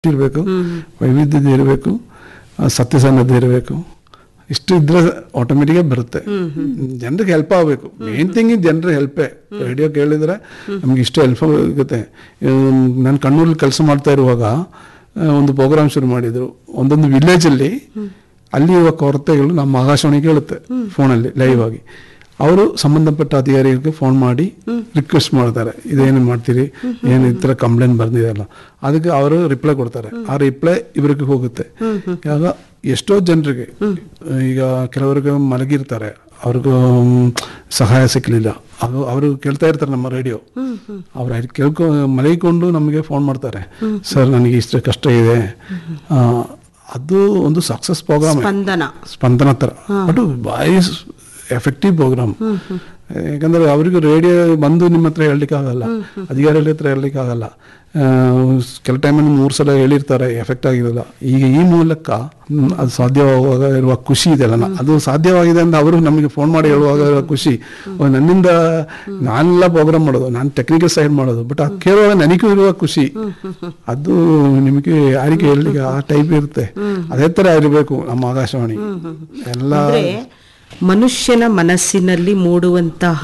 ಇರಬೇಕು ವೈವಿಧ್ಯತೆ ಇರಬೇಕು ಸತ್ಯಸನ್ನತೆ ಇರಬೇಕು ಇಷ್ಟು ಇದ್ರೆ ಆಟೋಮೆಟಿಕ್ ಬರುತ್ತೆ ಜನರಿಗೆ ಹೆಲ್ಪ್ ಆಗಬೇಕು ಮೇನ್ ಥಿಂಗ್ ಜನರಿಗೆ ಹೆಲ್ಪೇ ರೇಡಿಯೋ ಕೇಳಿದ್ರೆ ನಮ್ಗೆ ಇಷ್ಟು ಹೆಲ್ಪ್ ಆಗುತ್ತೆ ನಾನು ಕಣ್ಣೂರಲ್ಲಿ ಕೆಲಸ ಮಾಡ್ತಾ ಇರುವಾಗ ಆ, ಒಂದು ಪ್ರೋಗ್ರಾಮ್ ಶುರು ಮಾಡಿದ್ರು ಒಂದೊಂದು ವಿಲೇಜಲ್ಲಿ ಅಲ್ಲಿ ಇರುವ ಕೊರತೆಗಳು ನಮ್ಮ ಆಕಾಶವಾಣಿ ಕೇಳುತ್ತೆ ಫೋನಲ್ಲಿ ಲೈವ್ ಆಗಿ ಅವರು ಸಂಬಂಧಪಟ್ಟ ಅಧಿಕಾರಿಗಳಿಗೆ ಫೋನ್ ಮಾಡಿ ರಿಕ್ವೆಸ್ಟ್ ಮಾಡ್ತಾರೆ ಇದೇನು ಮಾಡ್ತೀರಿ ಏನು ಈ ಥರ ಕಂಪ್ಲೇಂಟ್ ಬಂದಿದೆಯಲ್ಲ ಅದಕ್ಕೆ ಅವರು ರಿಪ್ಲೈ ಕೊಡ್ತಾರೆ ಆ ರಿಪ್ಲೈ ಇವರಿಗೆ ಹೋಗುತ್ತೆ ಇವಾಗ ಎಷ್ಟೋ ಜನರಿಗೆ ಈಗ ಕೆಲವರಿಗೆ ಮಲಗಿರ್ತಾರೆ ಅವ್ರಿಗೂ ಮ್, ಸಹಾಯ ಸಿಕ್ಕಲಿಲ್ಲ ಅದು ಅವರು ಕೇಳ್ತಾ ಇರ್ತಾರೆ ನಮ್ಮ ರೇಡಿಯೋ ಅವ್ರು ಅಲ್ಲಿ ಕೇಳ್ಕೊ ಮಲಗಿಕೊಂಡು ನಮಗೆ ಫೋನ್ ಮಾಡ್ತಾರೆ ಸರ್ ನನಗೆ ಇಷ್ಟು ಕಷ್ಟ ಇದೆ ಆ, ಅದು ಒಂದು ಸಕ್ಸಸ್ ಪ್ರೋಗ್ರಾಮ್ ಸ್ಪಂದನ ಸ್ಪಂದನ ಥರ ಬಟ್ ಬಾಯಿ ಎಫೆಕ್ಟಿವ್ ಪ್ರೋಗ್ರಾಮ್ ಯಾಕಂದ್ರೆ ಅವರಿಗೂ ರೇಡಿಯೋ ಬಂದು ನಿಮ್ಮ ಹತ್ರ ಹೇಳಲಿಕ್ಕೆ ಆಗಲ್ಲ ಅಧಿಕಾರಿಗಳ ಹತ್ರ ಹೇಳಲಿಕ್ಕೆ ಆಗಲ್ಲ ಆ, ಕೆಲ ಟೈಮಲ್ಲಿ ಮೂರು ಸಲ ಹೇಳಿರ್ತಾರೆ ಎಫೆಕ್ಟ್ ಆಗಿರಲ್ಲ ಈಗ ಈ ಮೂಲಕ ಹ್ಮ್, ಅದು ಸಾಧ್ಯವಾಗುವಾಗ ಇರುವ ಖುಷಿ ಇದೆಯಲ್ಲ ಅದು ಸಾಧ್ಯವಾಗಿದೆ ಅಂತ ಅವರು ನಮಗೆ ಫೋನ್ ಮಾಡಿ ಹೇಳುವಾಗ ಇರುವ ಖುಷಿ ಓ, ನನ್ನಿಂದ ನಾನೆಲ್ಲ ಪ್ರೋಗ್ರಾಮ್ ಮಾಡೋದು ನಾನು ಟೆಕ್ನಿಕಲ್ ಸೈಡ್ ಮಾಡೋದು ಬಟ್ ಅದು ಕೇಳುವಾಗ ನನಗೂ ಇರುವ ಖುಷಿ ಅದು ನಿಮಗೆ ಯಾರಿಗೆ ಹೇಳಲಿಕ್ಕೆ ಆ ಟೈಪ್ ಇರುತ್ತೆ ಅದೇ ಥರ ಇರಬೇಕು ನಮ್ಮ ಆಕಾಶವಾಣಿ ಎಲ್ಲ ಅಂದ್ರೆ ಮನುಷ್ಯನ ಮನಸ್ಸಿನಲ್ಲಿ ಮೂಡುವಂತಹ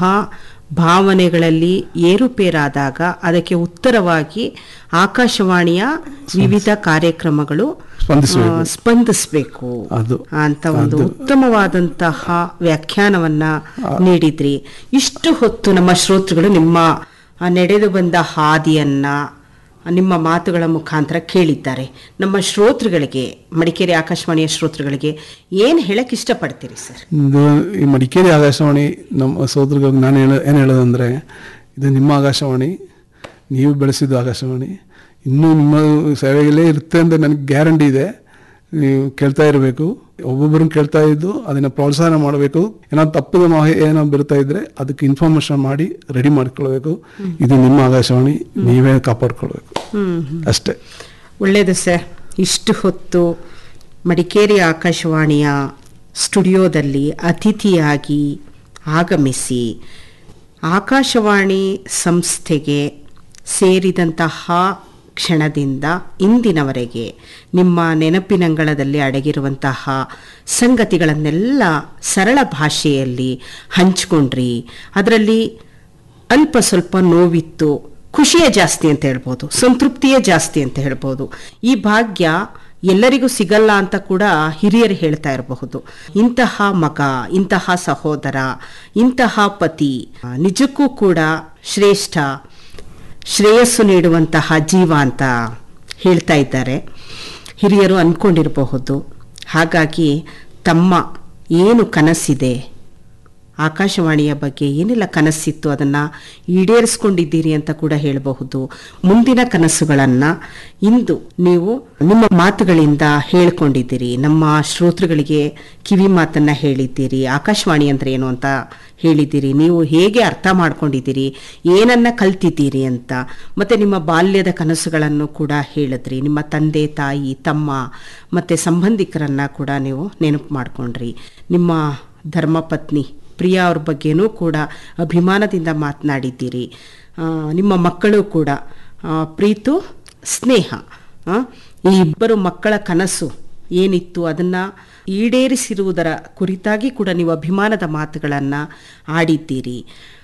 ಭಾವನೆಗಳಲ್ಲಿ ಏರುಪೇರಾದಾಗ ಅದಕ್ಕೆ ಉತ್ತರವಾಗಿ ಆಕಾಶವಾಣಿಯ ವಿವಿಧ ಕಾರ್ಯಕ್ರಮಗಳು ಸ್ಪಂದಿಸಬೇಕು ಆ, ಸ್ಪಂದಿಸ್ಬೇಕು ಅದು ಅಂತ ಒಂದು ಉತ್ತಮವಾದಂತಹ ವ್ಯಾಖ್ಯಾನವನ್ನ ನೀಡಿದ್ರಿ ಇಷ್ಟು ಹೊತ್ತು ನಮ್ಮ ಶ್ರೋತೃಗಳು ನಿಮ್ಮ ಆ, ನಡೆದು ಬಂದ ಹಾದಿಯನ್ನ ನಿಮ್ಮ ಮಾತುಗಳ ಮುಖಾಂತರ ಕೇಳಿದ್ದಾರೆ ನಮ್ಮ ಶ್ರೋತೃಗಳಿಗೆ ಮಡಿಕೇರಿ ಆಕಾಶವಾಣಿಯ ಶ್ರೋತೃಗಳಿಗೆ ಏನು ಹೇಳಕ್ ಇಷ್ಟಪಡ್ತೀರಿ ಸರ್ ಇದು ಈ ಮಡಿಕೇರಿ ಆಕಾಶವಾಣಿ ನಮ್ಮ ಸೋದರಿಗೆ ನಾನು ಹೇಳ ಏನು ಹೇಳೋದಂದರೆ ಇದು ನಿಮ್ಮ ಆಕಾಶವಾಣಿ ನೀವು ಬೆಳೆಸಿದ್ದು ಆಕಾಶವಾಣಿ ಇನ್ನೂ ನಿಮ್ಮ ಸೇವೆಗಳೇ ಇರುತ್ತೆ ಅಂತ ನನಗೆ ಗ್ಯಾರಂಟಿ ಇದೆ ನೀವು ಕೇಳ್ತಾ ಇರಬೇಕು ಒಬ್ಬೊಬ್ಬರನ್ನ ಕೇಳ್ತಾ ಇದ್ದು ಅದನ್ನು ಪ್ರೋತ್ಸಾಹ ಮಾಡಬೇಕು ಏನೋ ತಪ್ಪದ ಮಾಹಿ ಏನೋ ಬರ್ತಾ ಇದ್ರೆ ಅದಕ್ಕೆ ಇನ್ಫಾರ್ಮೇಶನ್ ಮಾಡಿ ರೆಡಿ ಮಾಡ್ಕೊಳ್ಬೇಕು ಇದು ನಿಮ್ಮ ಆಕಾಶವಾಣಿ ನೀವೇ ಕಾಪಾಡ್ಕೊಳ್ಬೇಕು ಅಷ್ಟೇ ಒಳ್ಳೆಯದು ಸರ್ ಇಷ್ಟು ಹೊತ್ತು ಮಡಿಕೇರಿ ಆಕಾಶವಾಣಿಯ ಸ್ಟುಡಿಯೋದಲ್ಲಿ ಅತಿಥಿಯಾಗಿ ಆಗಮಿಸಿ ಆಕಾಶವಾಣಿ ಸಂಸ್ಥೆಗೆ ಸೇರಿದಂತಹ ಕ್ಷಣದಿಂದ ಇಂದಿನವರೆಗೆ ನಿಮ್ಮ ನೆನಪಿನಂಗಳದಲ್ಲಿ ಅಡಗಿರುವಂತಹ ಸಂಗತಿಗಳನ್ನೆಲ್ಲ ಸರಳ ಭಾಷೆಯಲ್ಲಿ ಹಂಚ್ಕೊಂಡ್ರಿ ಅದರಲ್ಲಿ ಅಲ್ಪ ಸ್ವಲ್ಪ ನೋವಿತ್ತು ಖುಷಿಯೇ ಜಾಸ್ತಿ ಅಂತ ಹೇಳ್ಬೋದು ಸಂತೃಪ್ತಿಯೇ ಜಾಸ್ತಿ ಅಂತ ಹೇಳ್ಬೋದು ಈ ಭಾಗ್ಯ ಎಲ್ಲರಿಗೂ ಸಿಗಲ್ಲ ಅಂತ ಕೂಡ ಹಿರಿಯರು ಹೇಳ್ತಾ ಇರಬಹುದು ಇಂತಹ ಮಗ ಇಂತಹ ಸಹೋದರ ಇಂತಹ ಪತಿ ಆ, ನಿಜಕ್ಕೂ ಕೂಡ ಶ್ರೇಷ್ಠ ಶ್ರೇಯಸ್ಸು ನೀಡುವಂತಹ ಜೀವ ಅಂತ ಹೇಳ್ತಾ ಇದ್ದಾರೆ ಹಿರಿಯರು ಅಂದ್ಕೊಂಡಿರಬಹುದು ಹಾಗಾಗಿ ತಮ್ಮ ಏನು ಕನಸಿದೆ ಆಕಾಶವಾಣಿಯ ಬಗ್ಗೆ ಏನೆಲ್ಲ ಕನಸಿತ್ತು ಅದನ್ನು ಈಡೇರಿಸ್ಕೊಂಡಿದ್ದೀರಿ ಅಂತ ಕೂಡ ಹೇಳಬಹುದು ಮುಂದಿನ ಕನಸುಗಳನ್ನು ಇಂದು ನೀವು ನಿಮ್ಮ ಮಾತುಗಳಿಂದ ಹೇಳ್ಕೊಂಡಿದ್ದೀರಿ ನಮ್ಮ ಶ್ರೋತೃಗಳಿಗೆ ಕಿವಿ ಮಾತನ್ನ ಹೇಳಿದ್ದೀರಿ ಆಕಾಶವಾಣಿ ಅಂದ್ರೆ ಏನು ಅಂತ ಹೇಳಿದ್ದೀರಿ ನೀವು ಹೇಗೆ ಅರ್ಥ ಮಾಡ್ಕೊಂಡಿದ್ದೀರಿ ಏನನ್ನ ಕಲ್ತಿದ್ದೀರಿ ಅಂತ ಮತ್ತೆ ನಿಮ್ಮ ಬಾಲ್ಯದ ಕನಸುಗಳನ್ನು ಕೂಡ ಹೇಳಿದ್ರಿ ನಿಮ್ಮ ತಂದೆ ತಾಯಿ ತಮ್ಮ ಮತ್ತೆ ಸಂಬಂಧಿಕರನ್ನ ಕೂಡ ನೀವು ನೆನಪು ಮಾಡ್ಕೊಂಡ್ರಿ ನಿಮ್ಮ ಧರ್ಮಪತ್ನಿ ಪ್ರಿಯಾ ಅವ್ರ ಬಗ್ಗೆನೂ ಕೂಡ ಅಭಿಮಾನದಿಂದ ಮಾತನಾಡಿದ್ದೀರಿ ಆ, ನಿಮ್ಮ ಮಕ್ಕಳು ಕೂಡ ಆ, ಪ್ರೀತು ಸ್ನೇಹ ಆ, ಈ ಇಬ್ಬರು ಮಕ್ಕಳ ಕನಸು ಏನಿತ್ತು ಅದನ್ನು ಈಡೇರಿಸಿರುವುದರ ಕುರಿತಾಗಿ ಕೂಡ ನೀವು ಅಭಿಮಾನದ ಮಾತುಗಳನ್ನು ಆಡಿದ್ದೀರಿ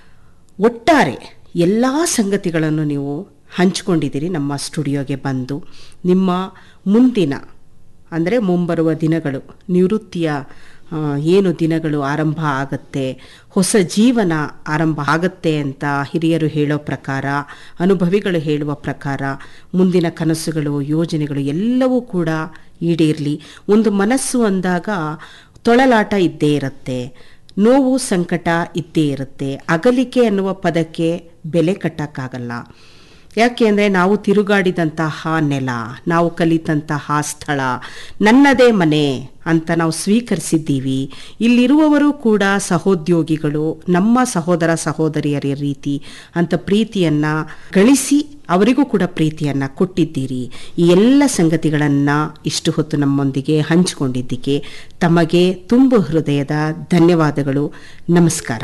ಒಟ್ಟಾರೆ ಎಲ್ಲ ಸಂಗತಿಗಳನ್ನು ನೀವು ಹಂಚಿಕೊಂಡಿದ್ದೀರಿ ನಮ್ಮ ಸ್ಟುಡಿಯೋಗೆ ಬಂದು ನಿಮ್ಮ ಮುಂದಿನ ಅಂದರೆ ಮುಂಬರುವ ದಿನಗಳು ನಿವೃತ್ತಿಯ ಆ, ಏನು ದಿನಗಳು ಆರಂಭ ಆಗತ್ತೆ ಹೊಸ ಜೀವನ ಆರಂಭ ಆಗತ್ತೆ ಅಂತ ಹಿರಿಯರು ಹೇಳೋ ಪ್ರಕಾರ ಅನುಭವಿಗಳು ಹೇಳುವ ಪ್ರಕಾರ ಮುಂದಿನ ಕನಸುಗಳು ಯೋಜನೆಗಳು ಎಲ್ಲವೂ ಕೂಡ ಈಡೇರಲಿ ಒಂದು ಮನಸ್ಸು ಅಂದಾಗ ತೊಳಲಾಟ ಇದ್ದೇ ಇರುತ್ತೆ ನೋವು ಸಂಕಟ ಇದ್ದೇ ಇರುತ್ತೆ ಅಗಲಿಕೆ ಅನ್ನುವ ಪದಕ್ಕೆ ಬೆಲೆ ಕಟ್ಟಕ್ಕಾಗಲ್ಲ ಯಾಕೆ ಅಂದರೆ ನಾವು ತಿರುಗಾಡಿದಂತಹ ನೆಲ ನಾವು ಕಲಿತಂತಹ ಸ್ಥಳ ನನ್ನದೇ ಮನೆ ಅಂತ ನಾವು ಸ್ವೀಕರಿಸಿದ್ದೀವಿ ಇಲ್ಲಿರುವವರು ಕೂಡ ಸಹೋದ್ಯೋಗಿಗಳು ನಮ್ಮ ಸಹೋದರ ಸಹೋದರಿಯರ ರೀತಿ ಅಂತ ಪ್ರೀತಿಯನ್ನ ಗಳಿಸಿ ಅವರಿಗೂ ಕೂಡ ಪ್ರೀತಿಯನ್ನ ಕೊಟ್ಟಿದ್ದೀರಿ ಈ ಎಲ್ಲ ಸಂಗತಿಗಳನ್ನ ಇಷ್ಟು ಹೊತ್ತು ನಮ್ಮೊಂದಿಗೆ ಹಂಚಿಕೊಂಡಿದ್ದಕ್ಕೆ ತಮಗೆ ತುಂಬು ಹೃದಯದ ಧನ್ಯವಾದಗಳು ನಮಸ್ಕಾರ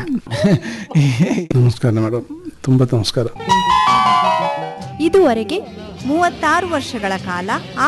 ನಮಸ್ಕಾರ ಮೇಡಮ್ ತುಂಬ ನಮಸ್ಕಾರ ಇದುವರೆಗೆ ಮೂವತ್ತಾರು ವರ್ಷಗಳ ಕಾಲ